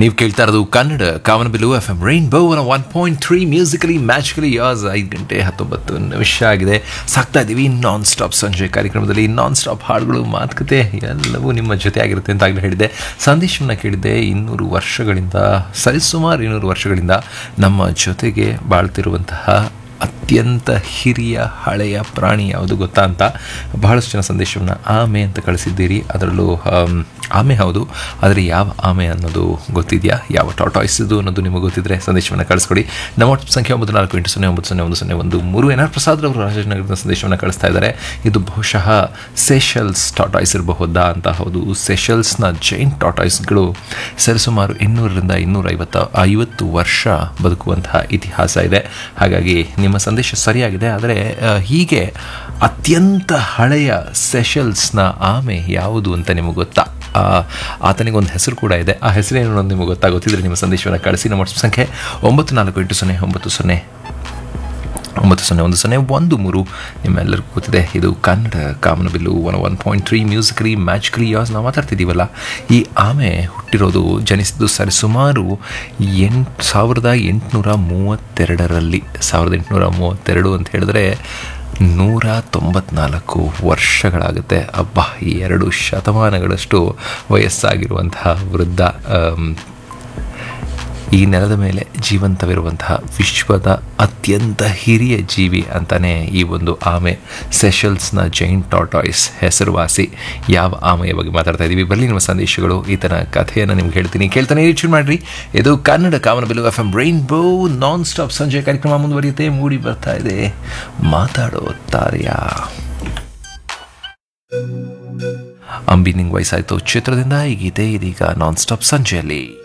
ನೀವು ಕೇಳ್ತಾ ಇರೋದು Kannada Kamanabillu F M rainbow one point three musically magically ಯಾಸ್ ಐದು ಗಂಟೆ ಹತ್ತೊಂಬತ್ತು ನಿಮಿಷ ಆಗಿದೆ ಸಾಕ್ತಾ ಇದ್ದೀವಿ ನಾನ್ ಸ್ಟಾಪ್ ಸಂಜೆ ಕಾರ್ಯಕ್ರಮದಲ್ಲಿ ನಾನ್ ಸ್ಟಾಪ್ ಹಾಡುಗಳು ಮಾತುಕತೆ ಎಲ್ಲವೂ ನಿಮ್ಮ ಜೊತೆ ಆಗಿರುತ್ತೆ ಅಂತ ಆಗಲೇ ಹೇಳಿದ್ದೆ ಸಂದೇಶವನ್ನು ಕೇಳಿದ್ದೆ ಇನ್ನೂರು ವರ್ಷಗಳಿಂದ ಸರಿಸುಮಾರು ಇನ್ನೂರು ವರ್ಷಗಳಿಂದ ನಮ್ಮ ಜೊತೆಗೆ ಬಾಳ್ತಿರುವಂತಹ ಅತ್ಯಂತ ಹಿರಿಯ ಹಳೆಯ ಪ್ರಾಣಿ ಯಾವುದು ಗೊತ್ತಾ ಅಂತ ಬಹಳಷ್ಟು ಜನ ಸಂದೇಶವನ್ನು ಆಮೆ ಅಂತ ಕಳಿಸಿದ್ದೀರಿ ಅದರಲ್ಲೂ ಆಮ್, ಆಮೆ ಹೌದು ಆದರೆ ಯಾವ ಆಮೆ ಅನ್ನೋದು ಗೊತ್ತಿದೆಯಾ ಯಾವ ಟಾಟಾಯ್ಸ್ ಇದು ಅನ್ನೋದು ನಿಮಗೆ ಗೊತ್ತಿದ್ರೆ ಸಂದೇಶವನ್ನು ಕಳಿಸ್ಕೊಡಿ ನಮ್ಮ ವಾಟ್ಸಪ್ ಸಂಖ್ಯೆ ಒಂಬತ್ತು ನಾಲ್ಕು ಎಂಟು ಸೊನ್ನೆ ಒಂಬತ್ತು ಸೊನ್ನೆ ಒಂದು ಸೊನ್ನೆ ಒಂದು ಮೂರು ಎನ್ ಆರ್ ಪ್ರಸಾದ್ ಅವರು ರಾಜನಗರದ ಸಂದೇಶವನ್ನು ಕಳಿಸ್ತಾ ಇದ್ದಾರೆ ಇದು ಬಹುಶಃ ಸೆಷಲ್ಸ್ ಟಾಟಾಯ್ಸ್ ಇರಬಹುದಾ ಅಂತ ಹೌದು ಸೆಷಲ್ಸ್ನ ಜೈಂಟ್ ಟಾಟಾಯ್ಸ್ಗಳು ಸರಿಸುಮಾರು ಇನ್ನೂರರಿಂದ ಇನ್ನೂರೈವತ್ತ ಐವತ್ತು ವರ್ಷ ಬದುಕುವಂತಹ ಇತಿಹಾಸ ಇದೆ ಹಾಗಾಗಿ ನಿಮ್ಮ ಸಂದೇಶ ಸರಿಯಾಗಿದೆ ಆದರೆ ಆ, ಹೀಗೆ ಅತ್ಯಂತ ಹಳೆಯ ಸೆಷಲ್ಸ್ನ ಆಮೆ ಯಾವುದು ಅಂತ ನಿಮಗೆ ಗೊತ್ತಾ ಆ, ಆತನಿಗೊಂದು ಹೆಸರು ಕೂಡ ಇದೆ ಆ ಹೆಸರೇನು ಅನ್ನೋದು ನಿಮಗೆ ಗೊತ್ತಾಗುತ್ತಿದ್ರೆ ನಿಮ್ಮ ಸಂದೇಶವನ್ನು ಕಳಿಸಿ ನಮ್ಮ ವಾಟ್ಸಪ್ ಸಂಖ್ಯೆ ಒಂಬತ್ತು ನಾಲ್ಕು ಎಂಟು ಸೊನ್ನೆ ಒಂಬತ್ತು ಸೊನ್ನೆ ಒಂಬತ್ತು ಸೊನ್ನೆ ಒಂದು ಸೊನ್ನೆ ಒಂದು ಮೂರು ನಿಮ್ಮೆಲ್ಲರಿಗೂ ಗೊತ್ತಿದೆ ಇದು Kannada Kamanabillu one one point three musically magically yours ನಾವು ಮಾತಾಡ್ತಿದ್ದೀವಲ್ಲ ಈ ಆಮೆ ಹುಟ್ಟಿರೋದು ಜನಿಸಿದ್ದು ಸರಿಸುಮಾರು ಎಂಟು ಸಾವಿರದ ಎಂಟುನೂರ ಮೂವತ್ತೆರಡರಲ್ಲಿ ಸಾವಿರದ ಎಂಟುನೂರ ಮೂವತ್ತೆರಡು ಅಂತ ಹೇಳಿದ್ರೆ ನೂರ ತೊಂಬತ್ನಾಲ್ಕು ವರ್ಷಗಳಾಗುತ್ತೆ ಅಬ್ಬಾ ಈ ಎರಡು ಶತಮಾನಗಳಷ್ಟು ವಯಸ್ಸಾಗಿರುವಂತಹ ವೃದ್ಧ ಆಮ್, ಈ ನೆಲದ ಮೇಲೆ ಜೀವಂತವಿರುವಂತಹ ವಿಶ್ವದ ಅತ್ಯಂತ ಹಿರಿಯ ಜೀವಿ ಅಂತಾನೆ ಈ ಒಂದು ಆಮೆ ಸೆಷಲ್ಸ್ನ ಜೈಂಟ್ ಟಾಟಾಯ್ಸ್ ಹೆಸರುವಾಸಿ ಯಾವ ಆಮೆಯ ಬಗ್ಗೆ ಮಾತಾಡ್ತಾ ಇದ್ದೀವಿ ಬರಲಿ ನಿಮ್ಮ ಸಂದೇಶಗಳು ಈತನ ಕಥೆಯನ್ನು ನಿಮ್ಗೆ ಹೇಳ್ತೀನಿ ಕೇಳ್ತಾನೆ ಯೋಚನೆ ಮಾಡ್ರಿ ಇದು Kannada Kamanabillu F M rainbow non stop ಸಂಜೆ ಕಾರ್ಯಕ್ರಮ ಮುಂದುವರಿಯುತ್ತೆ ಮೂಡಿ ಬರ್ತಾ ಇದೆ ಮಾತಾಡೋ ತಾರ್ಯ ಅಂಬಿ ನಿಂಗ್ ವಯಸ್ಸಾಯ್ತು ಚಿತ್ರದಿಂದ ಈ ಗೀತೆ ಇದೀಗ ನಾನ್ ಸ್ಟಾಪ್ ಸಂಜೆಯಲ್ಲಿ